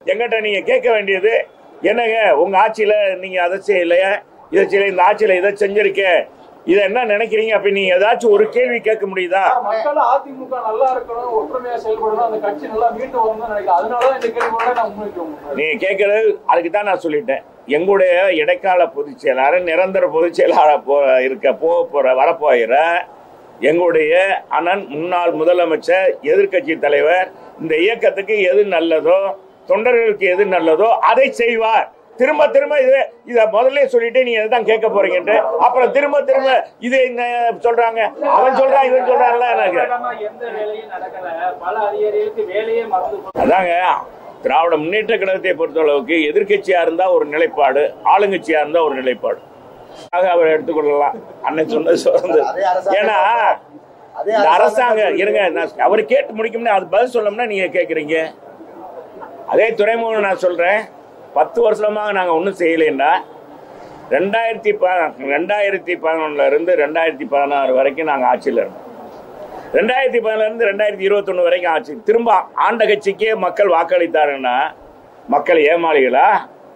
எங்கிட்ட நீங்க கேட்க வேண்டியது என்னங்க உங்க ஆட்சியில நீங்க அதை செய்யலையா இதை செய்யல இந்த ஆட்சியில இதை செஞ்சிருக்க இதை என்ன நினைக்கிறீங்க அப்படி நீங்க ஏதாச்சும் ஒரு கேள்வி கேட்க முடியுதா மக்கள் அதிமுக நல்லா இருக்கணும் ஒற்றுமையா செயல்படணும் அந்த கட்சி நல்லா மீண்டு வரணும்னு நினைக்கிறேன் அதனாலதான் இந்த கேள்வி நான் முன்வைக்கிறோம் நீங்க கேட்கறது அதுக்கு தான் நான் சொல்லிட்டேன் எங்களுடைய இடைக்கால பொதுச் செயலாளர் நிரந்தர பொதுச் செயலாளர் போ இருக்க போக போற வரப்போகிற எங்களுடைய அண்ணன் முன்னாள் முதலமைச்சர் எதிர்க்கட்சி தலைவர் இந்த இயக்கத்துக்கு எது நல்லதோ தொண்டர்களுக்கு எது நல்லதோ அதை செய்வார் திரும்ப திரும்ப இது இத முதல்ல சொல்லிட்டு நீங்க தான் கேட்க போறீங்கன்ட்டு அப்புறம் திரும்ப திரும்ப இது இங்க சொல்றாங்க அவன் சொல்றான் இவன் சொல்றான்ல எனக்கு வருடமா எந்த வேலையும் நடக்கல பல அதிகாரிகளுக்கு வேலையே மறந்து போச்சு. அதாங்க திராவிட முன்னேற்ற கழகத்தை பொறுத்தளவுக்கு எதிர்க்கட்சியா இருந்தா ஒரு நிலைப்பாடு ஆளுங்கட்சியா இருந்தா ஒரு நிலைப்பாடு ஆக அவர் எடுத்துக்கொள்ளலாம் அன்னை சொன்னது சொல்றது ஏன்னா இந்த அரசாங்கம் இருங்க நான் அவர் கேட்டு முடிக்கும்னா அது பதில் சொல்லணும்னா நீங்க கேக்குறீங்க அதே துறைமுகம் நான் சொல்றேன் பத்து வருஷமாக நாங்க ஒன்றும் செய்யலைன்னா ரெண்டாயிரத்தி ப ரெண்டாயிரத்தி பதினொன்னுல இருந்து ரெண்டாயிரத்தி பதினாறு வரைக்கும் நாங்க ஆட்சியில் இருந்தோம் ரெண்டாயிரத்தி பதினால இருந்து ரெண்டாயிரத்தி இருபத்தொன்னு வரைக்கும் ஆச்சு திரும்ப ஆண்ட கட்சிக்கே மக்கள் வாக்களித்தாருன்னா மக்கள் ஏமாளிகளா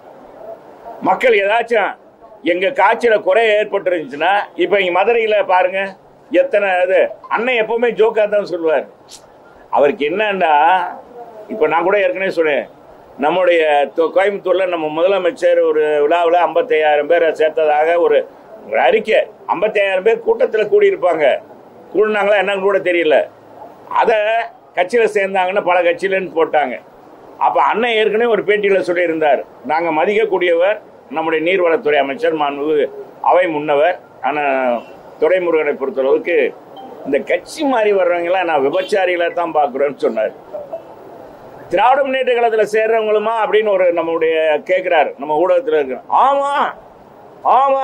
மக்கள் ஏதாச்சும் எங்க காட்சியில குறை ஏற்பட்டு இருந்துச்சுன்னா இப்ப இங்க மதுரையில பாருங்க எத்தனை இது அண்ணன் எப்பவுமே ஜோக்கா தான் சொல்லுவார் அவருக்கு என்னன்னா இப்ப நான் கூட ஏற்கனவே சொன்னேன் நம்முடைய தொ- கோயம்புத்தூர்ல நம்ம முதலமைச்சர் ஒரு விழாவில் ஐம்பத்தையாயிரம் பேரை சேர்த்ததாக ஒரு ஒரு அறிக்கை ஐம்பத்தையாயிரம் பேர் கூட்டத்தில் கூடியிருப்பாங்க கூடினாங்களா என்னன்னு கூட தெரியல அதை கட்சியில சேர்ந்தாங்கன்னு பல கட்சியிலன்னு போட்டாங்க அப்ப அண்ணன் ஏற்கனவே ஒரு பேட்டியில சொல்லியிருந்தார் நாங்க மதிக்கக்கூடியவர் நம்முடைய நீர்வளத்துறை அமைச்சர் மாண்பு அவை முன்னவர் ஆனா துரைமுருகனை பொறுத்தளவுக்கு இந்த கட்சி மாறி வர்றவங்களாம் நான் விபச்சாரிகளை தான் பார்க்குறேன்னு சொன்னார் திராவிட முன்னேற்ற கழகத்துல சேர்றவங்களுமா அப்படின்னு ஒரு நம்மளுடைய கேட்கிறாரு நம்ம ஊடகத்துல இருக்கிறோம் ஆமா ஆமா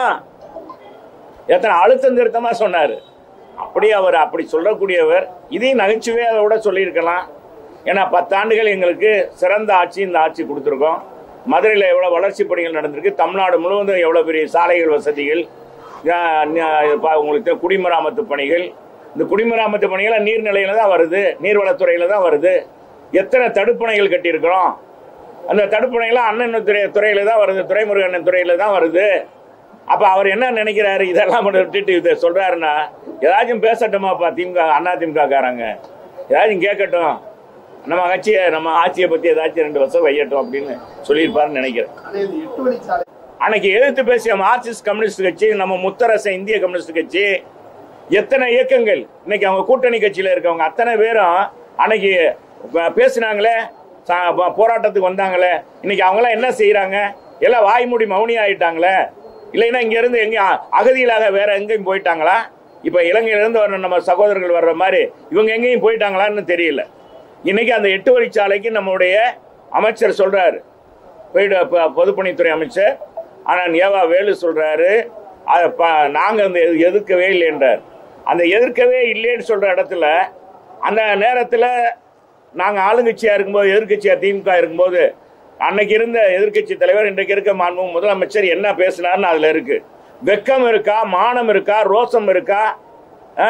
எத்தனை அழுத்தம் திருத்தமா சொன்னாரு அப்படி அவர் அப்படி சொல்லக்கூடியவர் இதையும் நகைச்சுவையா அதை விட சொல்லியிருக்கலாம் ஏன்னா பத்தாண்டுகள் எங்களுக்கு சிறந்த ஆட்சி இந்த ஆட்சி கொடுத்துருக்கோம் மதுரையில் எவ்வளோ வளர்ச்சி பணிகள் நடந்திருக்கு தமிழ்நாடு முழுவதும் எவ்வளோ பெரிய சாலைகள் வசதிகள் ஆஹ் ந- பா- உங்களுக்கு தெரியும், குடிமராமத்து பணிகள் இந்த குடிமராமத்து பணிகள் நீர்நிலையில தான் வருது நீர்வளத்துறையில தான் வருது எத்தனை தடுப்பணைகள் கட்டியிருக்கிறோம் அந்த தடுப்பணைகள்லாம் அண்ணன் துறை துறையில தான் வருது துறைமுருகன் துறையில தான் வருது அப்ப அவர் என்ன நினைக்கிறாரு இதெல்லாம் மட்டும் விட்டுட்டு இதை சொல்றாருன்னா ஏதாச்சும் பேசட்டுமாப்பா திமுக அண்ணா திமுக காரங்க ஏதாச்சும் கேட்கட்டும் நம்ம கட்சியை நம்ம ஆட்சியை பத்தி ஏதாச்சும் ரெண்டு வருஷம் வையட்டும் அப்படின்னு சொல்லியிருப்பாருன்னு நினைக்கிறேன் அதே இது எட்டு வழிச்சாலை அன்னைக்கு எதிர்த்து பேசிய மார்க்சிஸ்ட் கம்யூனிஸ்ட் கட்சி நம்ம முத்தரச இந்திய கம்யூனிஸ்ட் கட்சி எத்தனை இயக்கங்கள் இன்னைக்கு அவங்க கூட்டணி கட்சியில இருக்கவங்க அத்தனை பேரும் அன்னைக்கு ப- பேசுனாங்களே ச- ப- போராட்டத்துக்கு வந்தாங்களே இன்னைக்கு அவங்களாம் என்ன செய்யறாங்க எல்லாம் வாய்மூடி மௌனி ஆயிட்டாங்களே இல்லைன்னா இங்க இருந்து எங்க அகதிகளாக வேற எங்கேயும் போயிட்டாங்களா இப்ப இலங்கையில இருந்து வர நம்ம சகோதரர்கள் வர்ற மாதிரி இவங்க எங்கேயும் போயிட்டாங்களான்னு தெரியல இன்னைக்கு அந்த எட்டு வழிச்சாலைக்கு நம்முடைய அமைச்சர் சொல்றாரு போயிட்டு ப- பொதுப்பணித்துறை அமைச்சர் ஆனால் ஏவா வேலு சொல்றாரு அதை ப- நாங்க அந்த எது- எதிர்க்கவே இல்லை என்றார் அந்த எதிர்க்கவே இல்லைன்னு சொல்ற இடத்துல அந்த நேரத்தில் நாங்க ஆளுங்கட்சியா இருக்கும்போது எதிர்க்கட்சியா திமுக இருக்கும்போது அன்னைக்கு இருந்த எதிர்க்கட்சி தலைவர் இன்றைக்கு இருக்க மாண்பு முதலமைச்சர் என்ன பேசினார்னு அதுல இருக்கு வெக்கம் இருக்கா மானம் இருக்கா ரோசம் இருக்கா ஆ?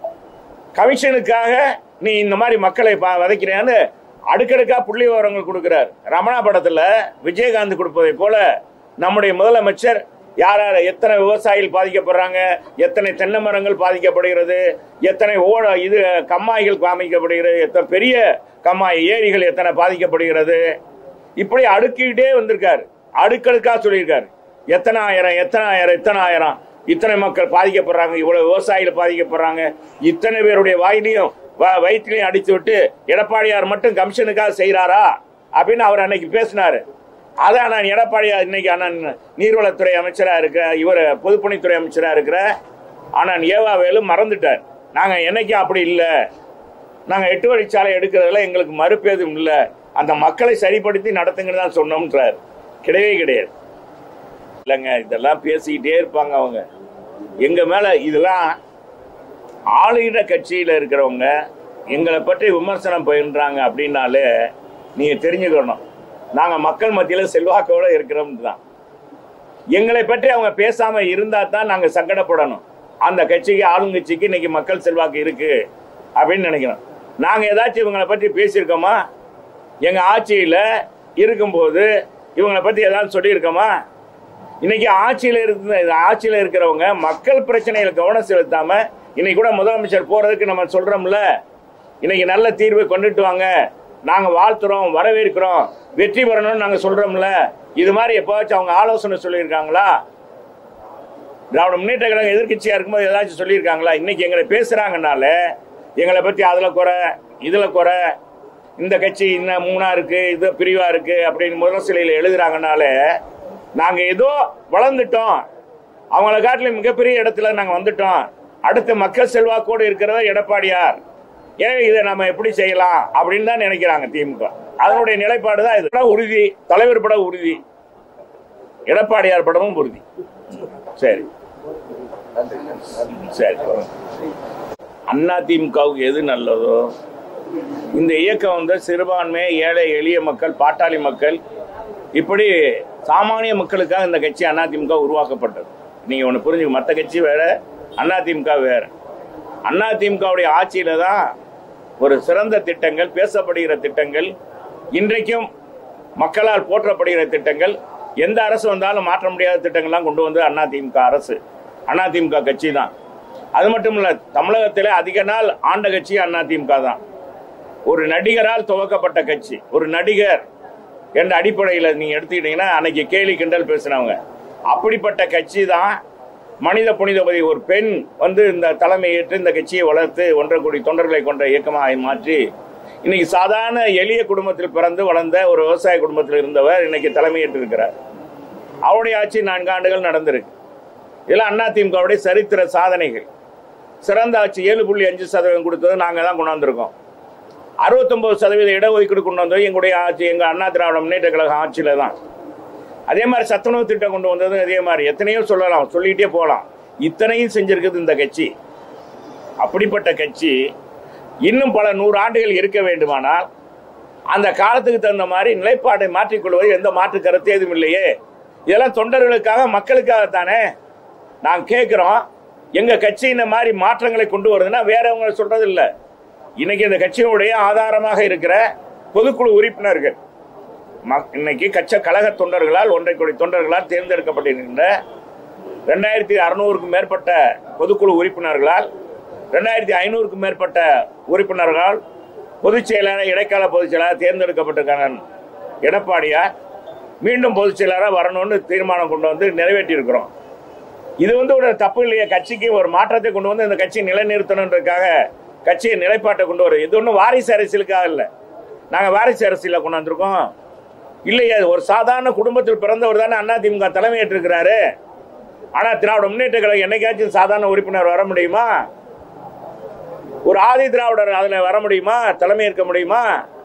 கமிஷனுக்காக நீ இந்த மாதிரி மக்களை பா- வதைக்கிறேன்னு அடுக்கடுக்கா புள்ளி விவரங்கள் கொடுக்கிறார் ரமணா படத்துல விஜயகாந்த் கொடுப்பதை போல நம்முடைய முதலமைச்சர் யார் யார் எத்தனை விவசாயிகள் பாதிக்கப்படுறாங்க எத்தனை தென்னை மரங்கள் பாதிக்கப்படுகிறது எத்தனை ஓட இது கம்மாய்கள் காமிக்கப்படுகிறது எத்தனை பெரிய கம்மாய் ஏரிகள் எத்தனை பாதிக்கப்படுகிறது இப்படி அடுக்கிக்கிட்டே வந்திருக்காரு அடுக்கடுக்கா சொல்லியிருக்காரு எத்தனை ஆயிரம் எத்தனை ஆயிரம் எத்தனை ஆயிரம் இத்தனை மக்கள் பாதிக்கப்படுறாங்க இவ்வளவு விவசாயிகள் பாதிக்கப்படுறாங்க இத்தனை பேருடைய வாயிலையும் வ- வயிற்றிலையும் அடித்து விட்டு எடப்பாடியார் மட்டும் கமிஷனுக்காக செய்யறாரா அப்படின்னு அவர் அன்னைக்கு பேசினாரு அதான் நான் எடப்பாடியார் இன்னைக்கு அண்ணன் நீர்வளத்துறை அமைச்சரா இருக்கிற இவர் பொதுப்பணித்துறை அமைச்சரா இருக்கிற அண்ணன் ஏவா வேலு மறந்துட்டார் நாங்க என்னைக்கும் அப்படி இல்லை நாங்க எட்டு வழிச்சாலை எடுக்கிறதுல எங்களுக்கு மறுப்பு எதுவும் இல்லை அந்த மக்களை சரிப்படுத்தி நடத்துங்கன்னு தான் சொன்னோம்ன்றார் கிடையவே கிடையாது இல்லைங்க இதெல்லாம் பேசிக்கிட்டே இருப்பாங்க அவங்க எங்க மேல இதெல்லாம் ஆளுகிற கட்சியில இருக்கிறவங்க எங்களை பற்றி விமர்சனம் பயின்றாங்க அப்படின்னாலே நீங்க தெரிஞ்சுக்கணும் நாங்க மக்கள் மத்தியில செல்வாக்கோட இருக்கிறோம் தான் எங்களை பற்றி அவங்க பேசாம இருந்தா தான் நாங்க சங்கடப்படணும் அந்த கட்சிக்கு ஆளுங்கட்சிக்கு இன்னைக்கு மக்கள் செல்வாக்கு இருக்கு அப்படின்னு நினைக்கிறோம் நாங்க ஏதாச்சும் இவங்களை பற்றி பேசியிருக்கோமா எங்க ஆட்சியில இருக்கும்போது இவங்களை பத்தி ஏதாவது சொல்லியிருக்கோமா இன்னைக்கு ஆட்சியில இருந்த ஆட்சியில இருக்கிறவங்க மக்கள் பிரச்சனையில கவனம் செலுத்தாம இன்னைக்கு கூட முதலமைச்சர் போறதுக்கு நம்ம சொல்றோம்ல இன்னைக்கு நல்ல தீர்வை கொண்டுட்டு வாங்க நாங்க வாழ்த்துறோம் வரவேற்கிறோம் வெற்றி பெறணும்னு நாங்க சொல்றோம்ல இது மாதிரி எப்போவாச்சும் அவங்க ஆலோசனை சொல்லியிருக்காங்களா திராவிட முன்னேற்ற கழகம் எதிர்க்கட்சியா இருக்கும்போது ஏதாச்சும் சொல்லியிருக்காங்களா இன்னைக்கு எங்களை பேசுறாங்கனால எங்களை பத்தி அதுல குறை இதுல குறை இந்த கட்சி இன்னும் மூணா இருக்கு இது பிரிவா இருக்கு அப்படின்னு முரசிலையில் எழுதுறாங்கனால நாங்க ஏதோ வளர்ந்துட்டோம் அவங்கள காட்டிலும் மிகப்பெரிய இடத்துல நாங்க வந்துட்டோம் அடுத்த மக்கள் செல்வாக்கோடு இருக்கிறவர் எடப்பாடியார் எனவே இதை நம்ம எப்படி செய்யலாம் அப்படின்னு தான் நினைக்கிறாங்க திமுக அதனுடைய நிலைப்பாடு தான் இது படம் உறுதி தலைவர் படம் உறுதி எடப்பாடியார் படமும் உறுதி சரி சரி அண்ணா திமுகவுக்கு எது நல்லதோ இந்த இயக்கம் வந்து சிறுபான்மை ஏழை எளிய மக்கள் பாட்டாளி மக்கள் இப்படி சாமானிய மக்களுக்காக இந்த கட்சி அதிமுக உருவாக்கப்பட்டது நீங்க ஒன்று புரிஞ்சுக்க மற்ற கட்சி வேற அதிமுக வேற அதிமுகவுடைய ஆட்சியில தான் ஒரு சிறந்த திட்டங்கள் பேசப்படுகிற திட்டங்கள் இன்றைக்கும் மக்களால் போற்றப்படுகிற திட்டங்கள் எந்த அரசு வந்தாலும் மாற்ற முடியாத திட்டங்கள்லாம் கொண்டு வந்து அதிமுக அரசு அதிமுக கட்சி தான் அது மட்டும் இல்ல தமிழகத்திலே அதிக நாள் ஆண்ட கட்சி அதிமுக தான் ஒரு நடிகரால் துவக்கப்பட்ட கட்சி ஒரு நடிகர் என்ற அடிப்படையில் நீங்க எடுத்துக்கிட்டீங்கன்னா அன்னைக்கு கேலி கிண்டல் பேசினவங்க அப்படிப்பட்ட கட்சி தான் மனித புனிதபதி ஒரு பெண் வந்து இந்த தலைமை ஏற்று இந்த கட்சியை வளர்த்து ஒன்றரை கோடி தொண்டர்களை கொண்ட இயக்கமாக மாற்றி இன்னைக்கு சாதாரண எளிய குடும்பத்தில் பிறந்து வளர்ந்த ஒரு விவசாய குடும்பத்தில் இருந்தவர் இன்னைக்கு தலைமையேற்று இருக்கிறார் அவருடைய ஆட்சி நான்கு ஆண்டுகள் நடந்திருக்கு இதெல்லாம் அதிமுகவுடைய சரித்திர சாதனைகள் சிறந்த ஆட்சி ஏழு புள்ளி அஞ்சு சதவீதம் கொடுத்தது நாங்கள் தான் கொண்டாந்துருக்கோம் அறுபத்தொன்பது சதவீத இடஒதுக்கீடு கொண்டு வந்தது எங்களுடைய ஆட்சி எங்க அண்ணா திராவிட முன்னேற்ற கழக ஆட்சியில தான் அதே மாதிரி சத்துணவு திட்டம் கொண்டு வந்தது அதே மாதிரி எத்தனையோ சொல்லலாம் சொல்லிட்டே போகலாம் இத்தனையும் செஞ்சிருக்குது இந்த கட்சி அப்படிப்பட்ட கட்சி இன்னும் பல நூறு ஆண்டுகள் இருக்க வேண்டுமானால் அந்த காலத்துக்கு தகுந்த மாதிரி நிலைப்பாட்டை மாற்றிக்கொள்வது எந்த மாற்று கருத்து எதுவும் இல்லையே இதெல்லாம் தொண்டர்களுக்காக மக்களுக்காகத்தானே நான் கேட்கிறோம் எங்க கட்சி இந்த மாதிரி மாற்றங்களை கொண்டு வருதுன்னா வேறவங்க சொல்றது இல்ல இன்னைக்கு இந்த கட்சியினுடைய ஆதாரமாக இருக்கிற பொதுக்குழு உறுப்பினர்கள் ம- இன்னைக்கு கட்ச கழக தொண்டர்களால் ஒன்றை கோடி தொண்டர்களால் தேர்ந்தெடுக்கப்பட்டிருக்கின்ற ரெண்டாயிரத்தி அறுநூறுக்கும் மேற்பட்ட பொதுக்குழு உறுப்பினர்களால் ரெண்டாயிரத்தி ஐநூறுக்கும் மேற்பட்ட உறுப்பினர்களால் பொதுச் செயலாளர் இடைக்கால பொதுச் செயலாளர் தேர்ந்தெடுக்கப்பட்டிருக்காங்க எடப்பாடியார் மீண்டும் பொதுச் செயலாளராக வரணும்னு தீர்மானம் கொண்டு வந்து நிறைவேற்றி இருக்கிறோம் இது வந்து ஒரு தப்பு இல்லையா கட்சிக்கு ஒரு மாற்றத்தை கொண்டு வந்து இந்த கட்சியை நிலைநிறுத்தணுன்றதுக்காக கட்சியை நிலைப்பாட்டை கொண்டு வரும் இது ஒன்றும் வாரிசு அரசியலுக்காக இல்லை நாங்கள் வாரிசு அரசியல கொண்டு வந்திருக்கோம் இல்லையா இது ஒரு சாதாரண குடும்பத்தில் பிறந்தவர் தானே அதிமுக தலைமையேற்றிருக்கிறாரு ஆனா திராவிட முன்னேற்ற கழகம் என்னைக்காச்சும் சாதாரண உறுப்பினர் வர முடியுமா ஒரு ஆதி திராவிடர் அதுல வர முடியுமா தலைமை ஏற்க முடியுமா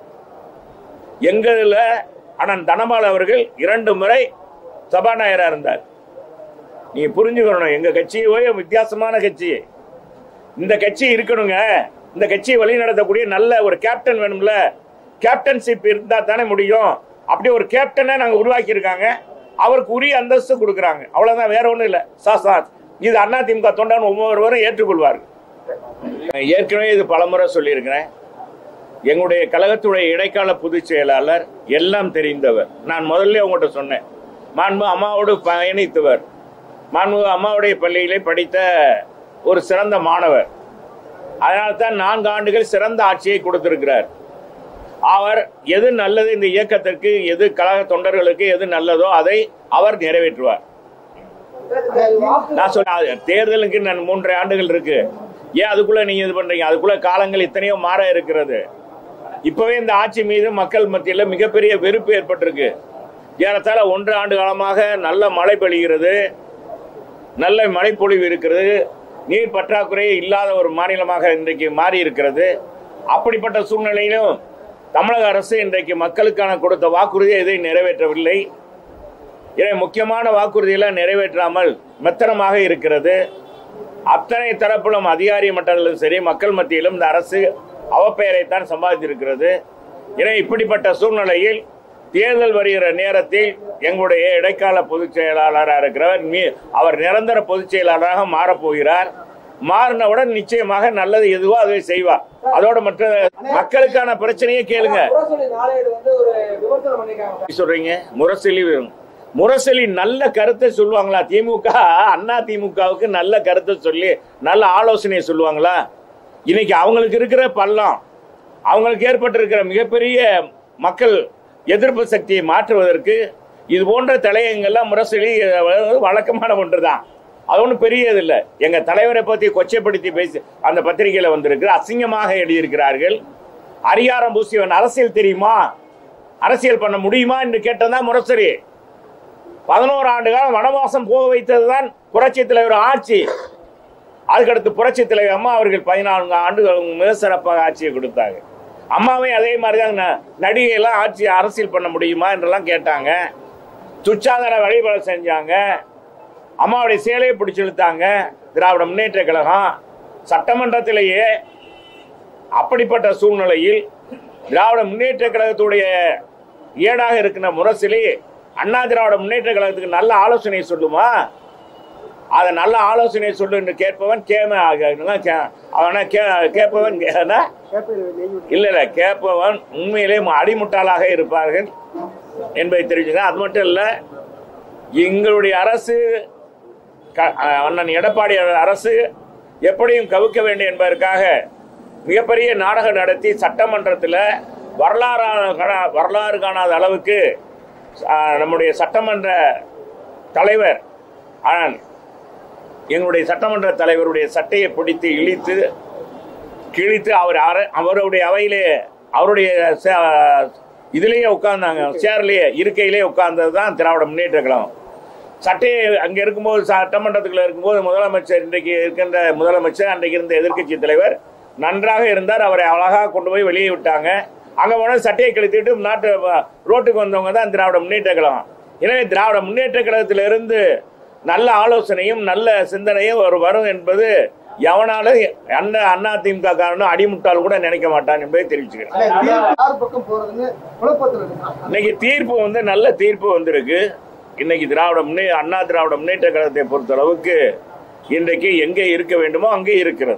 எங்கதுல அண்ணன் தனபால் அவர்கள் இரண்டு முறை சபாநாயகரா இருந்தார் நீ புரிஞ்சுக்கணும் எங்க கட்சியே வித்தியாசமான கட்சி இந்த கட்சி இருக்கணுங்க இந்த கட்சியை வழிநடத்தக்கூடிய நல்ல ஒரு கேப்டன் வேணும்ல கேப்டன்ஷிப் இருந்தா தானே முடியும் அப்படி ஒரு கேப்டனை நாங்க உருவாக்கி இருக்காங்க அவருக்கு உரிய அந்தஸ்து கொடுக்குறாங்க அவ்வளவுதான் வேற ஒண்ணும் இல்ல சாசா இது அண்ணா திமுக தொண்டன் ஒவ்வொருவரும் ஏற்றுக்கொள்வார்கள் நான் ஏற்கனவே இது பலமுறை சொல்லியிருக்கிறேன் எங்களுடைய கழகத்துடைய இடைக்கால பொதுச் செயலாளர் எல்லாம் தெரிந்தவர் நான் முதல்ல உங்கள்கிட்ட சொன்னேன் மாண்பு அம்மாவோடு பயணித்தவர் மாண்பு அம்மாவுடைய பள்ளியிலே படித்த ஒரு சிறந்த மாணவர் அதனால்தான் நான்கு ஆண்டுகள் சிறந்த ஆட்சியை கொடுத்திருக்கிறார் அவர் எது நல்லது இந்த இயக்கத்திற்கு எது கழக தொண்டர்களுக்கு எது நல்லதோ அதை அவர் நிறைவேற்றுவார் நான் சொன்ன தேர்தலுக்கு நான் மூன்றரை ஆண்டுகள் இருக்கு ஏன் அதுக்குள்ள நீங்க இது பண்றீங்க அதுக்குள்ள காலங்கள் இத்தனையோ மாற இருக்கிறது இப்பவே இந்த ஆட்சி மீது மக்கள் மத்தியில் மிகப்பெரிய வெறுப்பு ஏற்பட்டிருக்கு ஏறத்தாழ ஒன்று ஆண்டு காலமாக நல்ல மழை பெய்கிறது நல்ல மழைப்பொழிவு இருக்கிறது நீர் பற்றாக்குறை இல்லாத ஒரு மாநிலமாக இன்றைக்கு மாறி இருக்கிறது அப்படிப்பட்ட சூழ்நிலையிலும் தமிழக அரசு இன்றைக்கு மக்களுக்கான கொடுத்த வாக்குறுதியை எதை நிறைவேற்றவில்லை எனவே முக்கியமான வாக்குறுதிகளை நிறைவேற்றாமல் மெத்தனமாக இருக்கிறது அத்தனை தரப்பிலும் அதிகாரி மட்டத்திலும் சரி மக்கள் மத்தியிலும் இந்த அரசு அவப்பெயரைத்தான் சம்பாதித்திருக்கிறது எனவே இப்படிப்பட்ட சூழ்நிலையில் தேர்தல் வருகிற நேரத்தில் எங்களுடைய இடைக்கால பொதுச் செயலாளராக இருக்கிறவர் மீ- அவர் நிரந்தர பொதுச் செயலாளராக மாறப்போகிறார் மாறினவுடன் நிச்சயமாக நல்லது எதுவோ அதை செய்வார் அதோட மற்ற மக்களுக்கான பிரச்சனையே கேளுங்க முரசொலி நாளேடு வந்து ஒரு விமர்சனம் பண்ணிருக்காங்க எப்படி சொல்றீங்க முரசொலி முரசொலி நல்ல கருத்தை சொல்லுவாங்களா திமுக அண்ணா திமுகவுக்கு நல்ல கருத்தை சொல்லி நல்ல ஆலோசனையை சொல்லுவாங்களா இன்னைக்கு அவங்களுக்கு இருக்கிற பள்ளம் அவங்களுக்கு ஏற்பட்டிருக்கிற மிகப்பெரிய மக்கள் எதிர்ப்பு சக்தியை மாற்றுவதற்கு இது போன்ற தலையங்கள்லாம் முரசொலி அஹ், வழக்கமான ஒன்றுதான் அது ஒன்றும் பெரியது இல்லை எங்க தலைவரை பத்தி கொச்சைப்படுத்தி பேசி அந்த பத்திரிகையில வந்திருக்கு அசிங்கமாக எழுதியிருக்கிறார்கள் அரியாரம் பூசியவன் அரசியல் தெரியுமா அரசியல் பண்ண முடியுமா என்று கேட்டதுதான் முரசொலி பதினோரு ஆண்டு காலம் வனவாசம் போக வைத்ததுதான் புரட்சி தலைவர் ஆட்சி அதுக்கடுத்து புரட்சி தலைவர் அம்மா அவர்கள் பதினான்கு ஆண்டுகள் மிக சிறப்பாக ஆட்சியை கொடுத்தாங்க அம்மாவே அதே மாதிரி தான் ந- நடிகையெல்லாம் ஆட்சி அரசியல் பண்ண முடியுமா என்றெல்லாம் கேட்டாங்க துச்சாதன வழிபாடு செஞ்சாங்க அம்மாவுடைய சேலையை பிடிச்சு இழுத்தாங்க திராவிட முன்னேற்ற கழகம் சட்டமன்றத்திலேயே அப்படிப்பட்ட சூழ்நிலையில் திராவிட முன்னேற்ற கழகத்துடைய ஏடாக இருக்கிற முரசிலே அண்ணா திராவிட முன்னேற்ற கழகத்துக்கு நல்ல ஆலோசனை சொல்லுமா அதை நல்ல ஆலோசனை சொல்லு என்று கேட்பவன் கேம அவனை கே- கேட்பவன் கே- என்ன? இல்ல இல்ல கேட்பவன் உண்மையிலே அடிமுட்டாளாக இருப்பார்கள் என்பதை தெரிஞ்சுங்க அது மட்டும் இல்ல எங்களுடைய அரசு க- அண்ணன் எடப்பாடி அரசு எப்படியும் கவுக்க வேண்டும் என்பதற்காக மிகப்பெரிய நாடகம் நடத்தி சட்டமன்றத்தில் வரலாறு காணா- வரலாறு காணாத அளவுக்கு ஆ, நம்முடைய சட்டமன்ற தலைவர் அண்ணன் எங்களுடைய சட்டமன்ற தலைவருடைய சட்டையை பிடித்து இழித்து கிழித்து அவர் அர- அவருடைய அவையிலே அவருடைய சே- இதுலயே உட்கார்ந்தாங்க சேர்லயே இருக்கையிலே உட்கார்ந்தது தான் திராவிட முன்னேற்ற கழகம் சட்டையை அங்க இருக்கும்போது சட்டமன்றத்துக்குள்ள இருக்கும்போது முதலமைச்சர் இன்றைக்கு இருக்கின்ற முதலமைச்சர் அன்றைக்கு இருந்த எதிர்க்கட்சி தலைவர் நன்றாக இருந்தார் அவரை அழகாக கொண்டு போய் வெளியே விட்டாங்க அங்க போன சட்டையை கழித்துட்டு நாட்டு அஹ், ரோட்டுக்கு வந்தவங்க தான் திராவிட முன்னேற்ற கழகம் எனவே திராவிட முன்னேற்ற கழகத்திலிருந்து நல்ல ஆலோசனையும் நல்ல சிந்தனையும் ஒரு வரும் என்பது எவனாலும் அண்ணா அண்ணா திமுக காரனும் அடிமுட்டால் கூட நினைக்க மாட்டான் என்பதை தெரிவிச்சுக்கிறேன் ஆனா, தீர்ப்பு யார் பக்கம் போறதுன்னு குழப்பத்தில் இருக்கான் இன்னைக்கு தீர்ப்பு வந்து நல்ல தீர்ப்பு வந்திருக்கு இன்னைக்கு திராவிட முன்னே அண்ணா திராவிட முன்னேற்ற கழகத்தை பொறுத்த அளவுக்கு இன்றைக்கு எங்கே இருக்க வேண்டுமோ அங்கே இருக்கிறது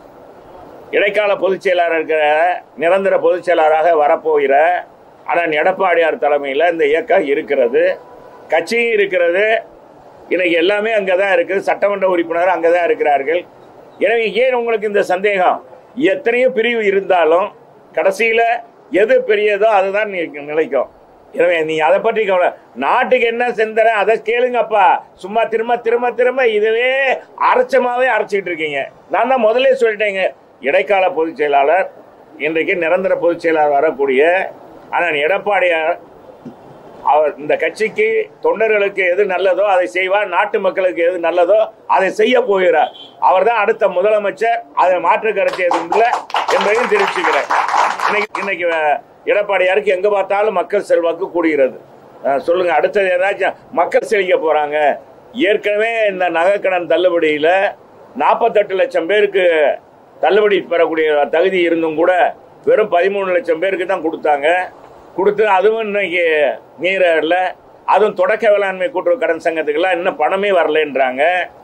இடைக்கால பொதுச் செயலாளர் இருக்கிற நிரந்தர பொதுச் செயலாளராக வரப்போகிற அண்ணன் எடப்பாடியார் தலைமையில் இந்த இயக்கம் இருக்கிறது கட்சியும் இருக்கிறது இன்னைக்கு எல்லாமே அங்கே தான் இருக்குது சட்டமன்ற உறுப்பினர் அங்கே தான் இருக்கிறார்கள் எனவே ஏன் உங்களுக்கு இந்த சந்தேகம் எத்தனையோ பிரிவு இருந்தாலும் கடைசியில் எது பெரியதோ அதுதான் நீ- நிலைக்கும் எனவே நீ அதை பற்றி கவலை நாட்டுக்கு என்ன சிந்தனை அதை கேளுங்கப்பா சும்மா திரும்ப திரும்ப திரும்ப இதுவே அரைச்சமாவே அரைச்சிக்கிட்டு இருக்கீங்க நான் தான் முதல்ல சொல்லிட்டேங்க இடைக்கால பொதுச் செயலாளர் இன்றைக்கு நிரந்தர பொதுச் செயலாளர் வரக்கூடிய ஆனால் எடப்பாடியார் அவர் இந்த கட்சிக்கு தொண்டர்களுக்கு எது நல்லதோ அதை செய்வார் நாட்டு மக்களுக்கு எது நல்லதோ அதை செய்ய போகிறார் அவர் தான் அடுத்த முதலமைச்சர் அதை மாற்று கருத்து எதுவும் இல்லை என்பதையும் தெரிவிச்சுக்கிறேன் இன்னைக்கு இன்னைக்கு அஹ், எடப்பாடியாருக்கு எங்க பார்த்தாலும் மக்கள் செல்வாக்கு கூடுகிறது அஹ், சொல்லுங்க அடுத்தது ஏதாச்சும் மக்கள் செழிக்க போறாங்க ஏற்கனவே இந்த நகைக்கடன் தள்ளுபடியில நாற்பத்தெட்டு லட்சம் பேருக்கு தள்ளுபடி பெறக்கூடிய தகுதி இருந்தும் கூட வெறும் பதிமூணு லட்சம் பேருக்கு தான் கொடுத்தாங்க கொடுத்து அதுவும் இன்னைக்கு மீறல அதுவும் தொடக்க வேளாண்மை கூட்டுறவு கடன் சங்கத்துக்கெல்லாம் இன்னும் பணமே வரலன்றாங்க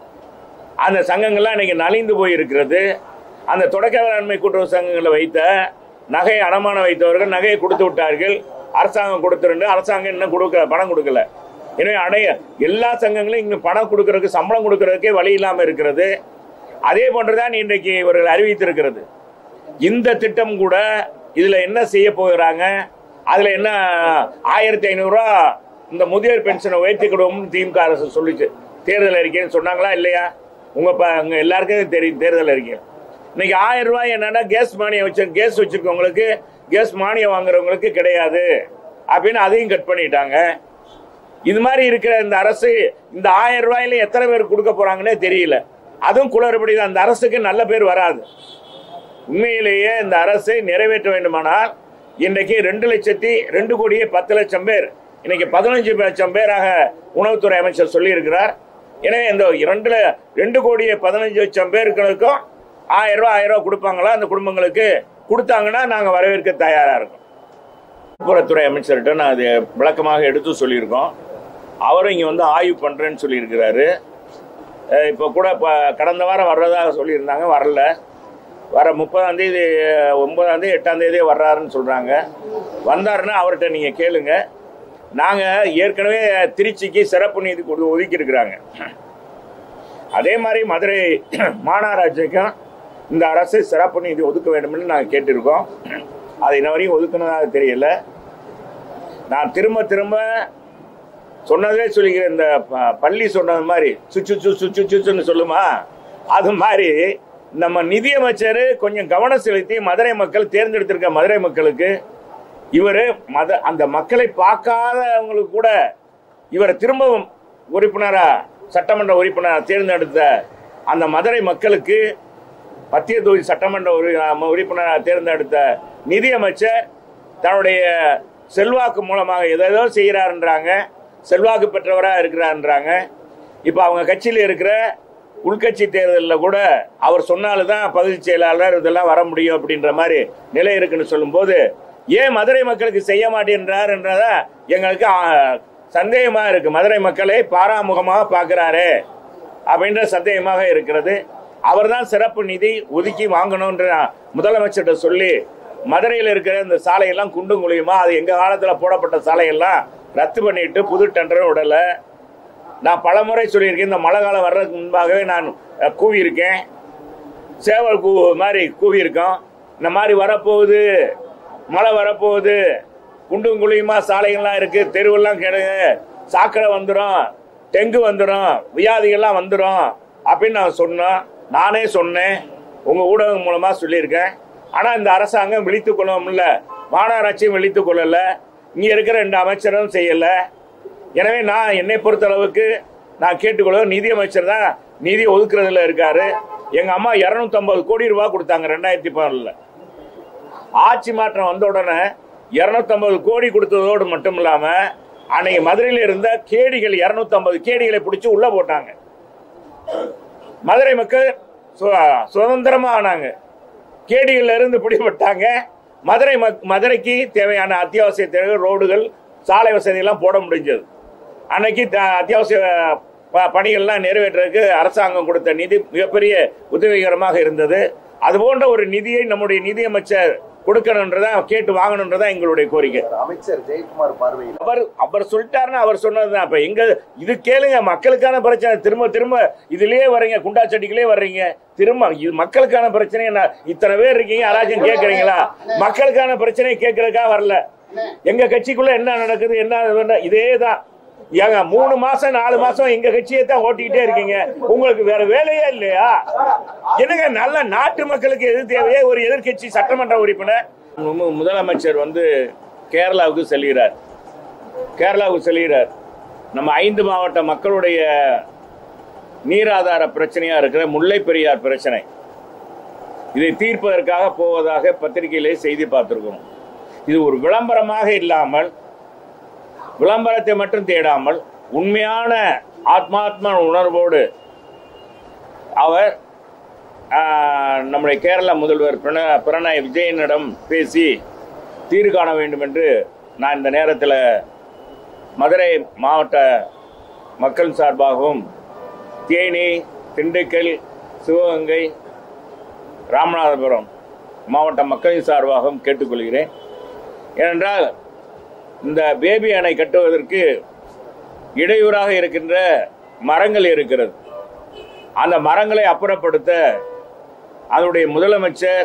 அந்த சங்கங்கள்லாம் இன்னைக்கு நலிந்து போயிருக்கிறது அந்த தொடக்க வேளாண்மை கூட்டுறவு சங்கங்களை வைத்த நகை அடமானம் வைத்தவர்கள் நகையை கொடுத்து விட்டார்கள் அரசாங்கம் கொடுத்துருந்து அரசாங்கம் இன்னும் கொடுக்கல பணம் கொடுக்கல எனவே அடைய எல்லா சங்கங்களும் இங்க பணம் கொடுக்கறதுக்கு சம்பளம் கொடுக்கறதுக்கே வழி இல்லாம இருக்கிறது அதே போன்றுதான் இன்றைக்கு இவர்கள் அறிவித்திருக்கிறது இந்த திட்டம் கூட இதுல என்ன செய்ய போகிறாங்க அதுல என்ன ஆயிரத்தி ஐநூறுரூவா இந்த முதியோர் பென்ஷனை உயர்த்திக்கிடுவோம்னு திமுக அரசு சொல்லிச்சு தேர்தல் அறிக்கைன்னு சொன்னாங்களா இல்லையா உங்க ப- உங்க எல்லாருக்கும் தெரியும் தேர்தல் அறிக்கை இன்னைக்கு ஆயிரம் ரூபாய் என்னன்னா கேஸ் மானியம் வச்சு கேஸ் வச்சிருக்கவங்களுக்கு கேஸ் மானியம் வாங்குறவங்களுக்கு கிடையாது அப்படின்னு அதையும் கட் பண்ணிட்டாங்க இது மாதிரி இருக்கிற இந்த அரசு இந்த ஆயிரம் ரூபாயில எத்தனை பேர் கொடுக்க போறாங்கன்னே தெரியல அதுவும் குளறுபடி தான் அந்த அரசுக்கு நல்ல பேர் வராது உண்மையிலேயே இந்த அரசை நிறைவேற்ற வேண்டுமானால் இன்றைக்கு ரெண்டு லட்சத்தி ரெண்டு கோடியே பத்து லட்சம் பேர் இன்னைக்கு பதினஞ்சு லட்சம் பேராக உணவுத்துறை அமைச்சர் சொல்லியிருக்கிறார் எனவே இந்த இரண்டுல ரெண்டு கோடியே பதினஞ்சு லட்சம் பேருக்கும் ஆயிரம் ரூபாய் ஆயிரம் ரூபாய் கொடுப்பாங்களா அந்த குடும்பங்களுக்கு கொடுத்தாங்கன்னா நாங்கள் வரவேற்க தயாரா இருக்கோம் போக்குவரத்துறை அமைச்சர்கிட்ட நான் அது விளக்கமாக எடுத்து சொல்லியிருக்கோம் அவரும் இங்கே வந்து ஆய்வு பண்ணுறேன்னு சொல்லியிருக்கிறாரு அஹ் இப்போ கூட இப்போ கடந்த வாரம் வர்றதாக சொல்லியிருந்தாங்க வரல வர முப்பதாம் தேதி ஒன்பதாம் தேதி எட்டாம் தேதி வர்றாருன்னு சொல்றாங்க வந்தாருன்னா அவர்கிட்ட நீங்க கேளுங்க நாங்க ஏற்கனவே திருச்சிக்கு சிறப்பு நீதி கொடு ஒதுக்கி இருக்கிறாங்க அதே மாதிரி மதுரை மாநகராட்சிக்கும் இந்த அரசு சிறப்பு நீதி ஒதுக்க வேண்டும்னு நாங்கள் கேட்டிருக்கோம் அது இன்ன வரையும் ஒதுக்குனதாக தெரியல நான் திரும்ப திரும்ப சொன்னதே சொல்லிக்கிறேன் இந்த ப- பள்ளி சொன்னது மாதிரி சுச்சு சு சுச்சு சுச்சுன்னு சொல்லுமா அது மாதிரி நம்ம நிதியமைச்சர் கொஞ்சம் கவனம் செலுத்தி மதுரை மக்கள் தேர்ந்தெடுத்திருக்க மதுரை மக்களுக்கு இவர் மத அந்த மக்களை பார்க்காதவங்களுக்கு கூட இவரை திரும்பவும் உறுப்பினரா சட்டமன்ற உறுப்பினரா தேர்ந்தெடுத்த அந்த மதுரை மக்களுக்கு மத்திய தொகுதி சட்டமன்ற உறு- உறுப்பினராக தேர்ந்தெடுத்த நிதியமைச்சர் தன்னுடைய செல்வாக்கு மூலமாக எதேதோ செய்கிறாருன்றாங்க செல்வாக்கு பெற்றவராக இருக்கிறாருன்றாங்க இப்போ அவங்க கட்சியில் இருக்கிற உள்கட்சி தேர்தலில் கூட அவர் சொன்னால்தான் பகுதி செயலாளர் இதெல்லாம் வர முடியும் அப்படின்ற மாதிரி நிலை இருக்குன்னு சொல்லும்போது ஏன் மதுரை மக்களுக்கு செய்ய மாட்டேன்றாருன்றத எங்களுக்கு ஆ, சந்தேகமா இருக்கு மதுரை மக்களை பாராமுகமாக பார்க்கிறாரு அப்படின்ற சந்தேகமாக இருக்கிறது அவர்தான் சிறப்பு நிதி ஒதுக்கி வாங்கணும்ன்ற முதலமைச்சர்கிட்ட சொல்லி மதுரையில் இருக்கிற இந்த சாலையெல்லாம் குண்டும் குழியுமா அது எங்க காலத்துல போடப்பட்ட சாலையெல்லாம் ரத்து பண்ணிட்டு புது டெண்டர் விடல நான் பலமுறை சொல்லியிருக்கேன் இந்த மழை காலம் வர்றதுக்கு முன்பாகவே நான் அஹ், கூவியிருக்கேன் சேவல் கூ மாதிரி கூவியிருக்கோம் இந்த மாதிரி வரப்போகுது மழை வரப்போகுது குண்டும் குழியுமா சாலைகள்லாம் இருக்கு தெருவெல்லாம் கிடக்கு சாக்கடை வந்துடும் டெங்கு வந்துடும் வியாதிகள்லாம் வந்துடும் அப்படின்னு நான் சொன்னோம் நானே சொன்னேன் உங்க ஊடகம் மூலமா சொல்லியிருக்கேன் ஆனா இந்த அரசாங்கம் விழித்துக் கொள்ளவும்ல மாநகராட்சியும் விழித்துக் கொள்ளல இங்க இருக்கிற ரெண்டு அமைச்சரும் செய்யல எனவே நான் என்னை பொறுத்த அளவுக்கு நான் கேட்டுக்கொள்வது நிதி அமைச்சர் தான் நிதி ஒதுக்குறதுல இருக்காரு எங்க அம்மா 250 கோடி ரூபாய் கொடுத்தாங்க ரெண்டாயிரத்தி பதினொன்னுல ஆட்சி மாற்றம் வந்த உடனே 250 கோடி கொடுத்ததோடு மட்டும் இல்லாம அன்னைக்கு மதுரையில் இருந்த கேடிகள் 250 கேடிகளை பிடிச்சி உள்ள போட்டாங்க மதுரை மக்கள் சு- சுதந்திரமா ஆனாங்க கேடிகள்ல இருந்து பிடிபட்டாங்க மதுரை மக்- மதுரைக்கு தேவையான அத்தியாவசிய தேவைகள் ரோடுகள் சாலை வசதி எல்லாம் போட முடிஞ்சது அன்னைக்கு த- அத்தியாவசிய ப- பணிகள்லாம் நிறைவேற்றுறதுக்கு அரசாங்கம் கொடுத்த நிதி மிகப்பெரிய உதவிகரமாக இருந்தது அது போன்ற ஒரு நிதியை நம்முடைய நிதியமைச்சர் கொடுக்கணுன்றதா கேட்டு வாங்கணுன்றதா எங்களுடைய கோரிக்கை அமைச்சர் ஜெயக்குமார் பார்வையில் அவர் அவர் சொல்லிட்டாருன்னா அவர் சொன்னதுதான் இப்ப எங்க இது கேளுங்க மக்களுக்கான பிரச்சனை திரும்ப திரும்ப இதுலயே வர்றீங்க குண்டா செடிகளே வர்றீங்க திரும்ப இது மக்களுக்கான பிரச்சனை என்ன இத்தனை பேர் இருக்கீங்க யாராச்சும் கேக்குறீங்களா மக்களுக்கான பிரச்சனையை கேட்கறதுக்காக வரல எங்க கட்சிக்குள்ள என்ன நடக்குது என்ன இதே தான் ஏங்க மூணு மாசம் நாலு மாசம் எங்க கட்சியை தான் ஓட்டிக்கிட்டே இருக்கீங்க உங்களுக்கு வேற வேலையே இல்லையா என்னங்க நல்ல நாட்டு மக்களுக்கு எது தேவையோ ஒரு எதிர்க்கட்சி சட்டமன்ற உறுப்பினர் மு- முதலமைச்சர் வந்து கேரளாவுக்கு செல்கிறார் கேரளாவுக்கு செல்கிறார் நம்ம ஐந்து மாவட்ட மக்களுடைய நீராதார பிரச்சனையா இருக்கிற முல்லை பெரியார் பிரச்சனை இதை தீர்ப்பதற்காக போவதாக பத்திரிகையிலே செய்தி பார்த்திருக்கிறோம் இது ஒரு விளம்பரமாக இல்லாமல் விளம்பரத்தை மட்டும் தேடாமல் உண்மையான ஆத்மாத்ம உணர்வோடு அவர் ஆஹ், நம்முடைய கேரள முதல்வர் பிரண பிரணாய் விஜயனிடம் பேசி தீர்வு காண வேண்டும் என்று நான் இந்த நேரத்தில் மதுரை மாவட்ட மக்கள் சார்பாகவும் தேனி திண்டுக்கல் சிவகங்கை ராமநாதபுரம் மாவட்ட மக்களின் சார்பாகவும் கேட்டுக்கொள்கிறேன் ஏனென்றால் இந்த பேபி அணை கட்டுவதற்கு இடையூறாக இருக்கின்ற மரங்கள் இருக்கிறது அந்த மரங்களை அப்புறப்படுத்த அதனுடைய முதலமைச்சர்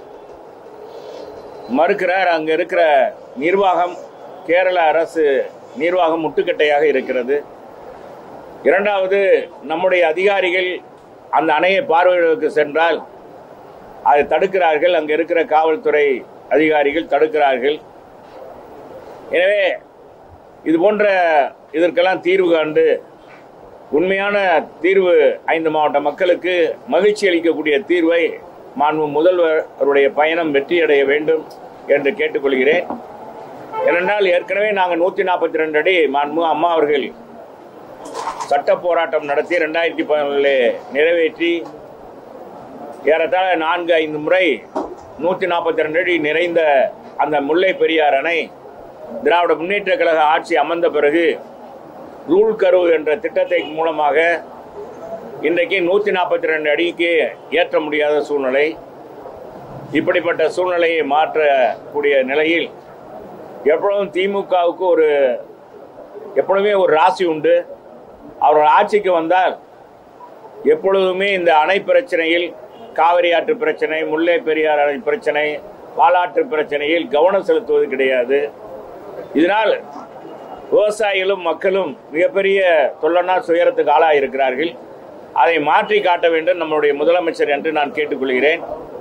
மறுக்கிறார் அங்க இருக்கிற நிர்வாகம் கேரள அரசு நிர்வாகம் முட்டுக்கட்டையாக இருக்கிறது இரண்டாவது நம்முடைய அதிகாரிகள் அந்த அணையை பார்வையிடுவதற்கு சென்றால் அதை தடுக்கிறார்கள் அங்க இருக்கிற காவல்துறை அதிகாரிகள் தடுக்கிறார்கள் எனவே இது போன்ற இதற்கெல்லாம் தீர்வு கண்டு உண்மையான தீர்வு ஐந்து மாவட்ட மக்களுக்கு மகிழ்ச்சி அளிக்கக்கூடிய தீர்வை மாண்பு முதல்வர் அவருடைய பயணம் வெற்றியடைய வேண்டும் என்று கேட்டுக்கொள்கிறேன் ஏனென்றால் ஏற்கனவே நாங்கள் நூற்றி நாற்பத்தி ரெண்டு அடி மாண்பு அம்மா அவர்கள் சட்ட போராட்டம் நடத்தி ரெண்டாயிரத்தி பதினொன்றில் நிறைவேற்றி ஏறத்தாழ நான்கு ஐந்து முறை நூற்றி நாற்பத்தி ரெண்டு அடி நிறைந்த அந்த முல்லை பெரியார் அணை திராவிட முன்னேற்ற கழக ஆட்சி அமர்ந்த பிறகு ரூல் கருவு என்ற திட்டத்தை மூலமாக இன்றைக்கு நூற்றி நாற்பத்தி ரெண்டு அடிக்கு ஏற்ற முடியாத சூழ்நிலை இப்படிப்பட்ட சூழ்நிலையை மாற்றக்கூடிய நிலையில் எப்பொழுதும் திமுகவுக்கு ஒரு எப்பொழுதுமே ஒரு ராசி உண்டு அவர்கள் ஆட்சிக்கு வந்தால் எப்பொழுதுமே இந்த அணை பிரச்சனையில் காவிரி ஆற்று பிரச்சனை முல்லை பெரியார் அணை பிரச்சனை பாலாற்று பிரச்சனையில் கவனம் செலுத்துவது கிடையாது இதனால் விவசாயிகளும் மக்களும் மிகப்பெரிய தொல்லனா துயரத்துக்கு ஆளாயிருக்கிறார்கள் அதை மாற்றி காட்ட வேண்டும் நம்முடைய முதலமைச்சர் என்று நான் கேட்டுக்கொள்கிறேன்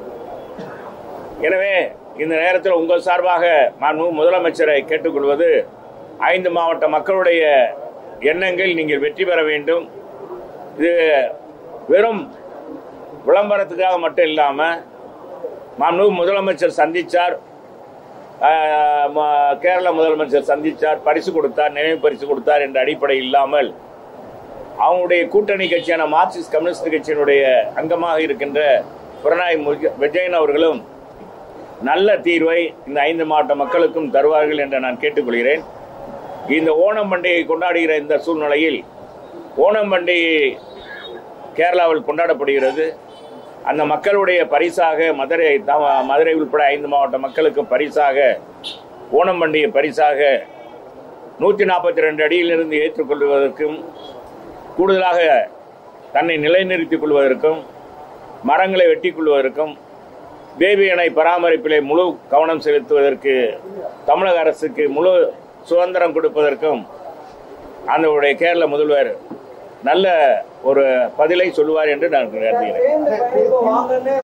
எனவே இந்த நேரத்தில் உங்கள் சார்பாக மாண்பு முதலமைச்சரை கேட்டுக்கொள்வது ஐந்து மாவட்ட மக்களுடைய எண்ணங்கள் நீங்கள் வெற்றி பெற வேண்டும் இது வெறும் விளம்பரத்துக்காக மட்டும் இல்லாமல் மாண்பு முதலமைச்சர் சந்திச்சார் ஆஹ், ம- கேரள முதலமைச்சர் சந்திச்சார் பரிசு கொடுத்தார் நினைவு பரிசு கொடுத்தார் என்ற அடிப்படை இல்லாமல் அவங்களுடைய கூட்டணி கட்சியான மார்க்சிஸ்ட் கம்யூனிஸ்ட் கட்சியினுடைய அங்கமாக இருக்கின்ற பிரணாய் முருக- விஜயன் அவர்களும் நல்ல தீர்வை இந்த ஐந்து மாவட்ட மக்களுக்கும் தருவார்கள் என்று நான் கேட்டுக்கொள்கிறேன் இந்த ஓணம் பண்டிகை கொண்டாடுகிற இந்த சூழ்நிலையில் ஓணம் பண்டிகை கேரளாவில் கொண்டாடப்படுகிறது அந்த மக்களுடைய பரிசாக மதுரை த- மதுரை உட்பட ஐந்து மாவட்ட மக்களுக்கு பரிசாக ஓணம் பண்டிகை பரிசாக நூற்றி நாற்பத்தி ரெண்டு அடியிலிருந்து ஏற்றுக்கொள்வதற்கும் கூடுதலாக தன்னை நிலைநிறுத்திக் கொள்வதற்கும் மரங்களை வெட்டிக் கொள்வதற்கும் பேபி அணை பராமரிப்பிலே முழு கவனம் செலுத்துவதற்கு தமிழக அரசுக்கு முழு சுதந்திரம் கொடுப்பதற்கும் அந்த கேரள முதல்வர் நல்ல ஒரு பதிலை சொல்லுவார் என்று நான் கருதுகிறேன் சேர்ந்து பயணிப்போம் வாங்கன்னு